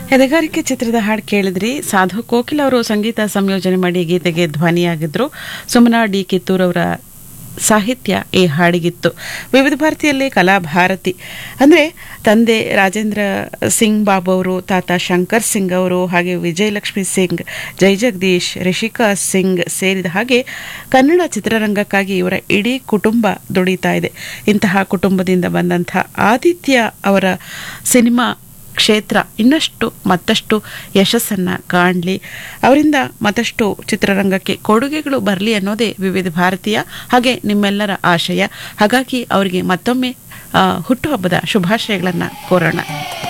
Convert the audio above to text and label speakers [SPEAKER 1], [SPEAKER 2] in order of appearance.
[SPEAKER 1] ಎದೆಗಾರಿಕೆ ಚಿತ್ರದ ಹಾಡು ಕೇಳಿದ್ರಿ ಸಾಧು ಕೋಕಿಲ್ ಅವರು ಸಂಗೀತ ಸಂಯೋಜನೆ ಮಾಡಿ ಗೀತೆಗೆ ಧ್ವನಿಯಾಗಿದ್ರು ಸುಮನಾ ಡಿ ಕಿತ್ತೂರ್ ಅವರ ಸಾಹಿತ್ಯ ಈ ಹಾಡಿಗಿತ್ತು ವಿವಿಧ ಭಾರತಿಯಲ್ಲಿ ಕಲಾಭಾರತಿ ಅಂದರೆ ತಂದೆ ರಾಜೇಂದ್ರ ಸಿಂಗ್ ಬಾಬು ಅವರು ತಾತ ಶಂಕರ್ ಸಿಂಗ್ ಅವರು ಹಾಗೆ ವಿಜಯಲಕ್ಷ್ಮಿ ಸಿಂಗ್ ಜೈ ಜಗದೀಶ್ ರಿಷಿಕಾ ಸಿಂಗ್ ಸೇರಿದ ಹಾಗೆ ಕನ್ನಡ ಚಿತ್ರರಂಗಕ್ಕಾಗಿ ಇವರ ಇಡೀ ಕುಟುಂಬ ದುಡಿತಾ ಇದೆ ಇಂತಹ ಕುಟುಂಬದಿಂದ ಬಂದಂಥ ಆದಿತ್ಯ ಅವರ ಸಿನಿಮಾ ಕ್ಷೇತ್ರ ಇನ್ನಷ್ಟು ಮತ್ತಷ್ಟು ಯಶಸ್ಸನ್ನು ಕಾಣಲಿ ಅವರಿಂದ ಮತ್ತಷ್ಟು ಚಿತ್ರರಂಗಕ್ಕೆ ಕೊಡುಗೆಗಳು ಬರಲಿ ಅನ್ನೋದೇ ವಿವಿಧ ಭಾರತೀಯ ಹಾಗೆ ನಿಮ್ಮೆಲ್ಲರ ಆಶಯ ಹಾಗಾಗಿ ಅವರಿಗೆ ಮತ್ತೊಮ್ಮೆ ಆ, ಹುಟ್ಟುಹಬ್ಬದ ಶುಭಾಶಯಗಳನ್ನು ಕೋರೋಣ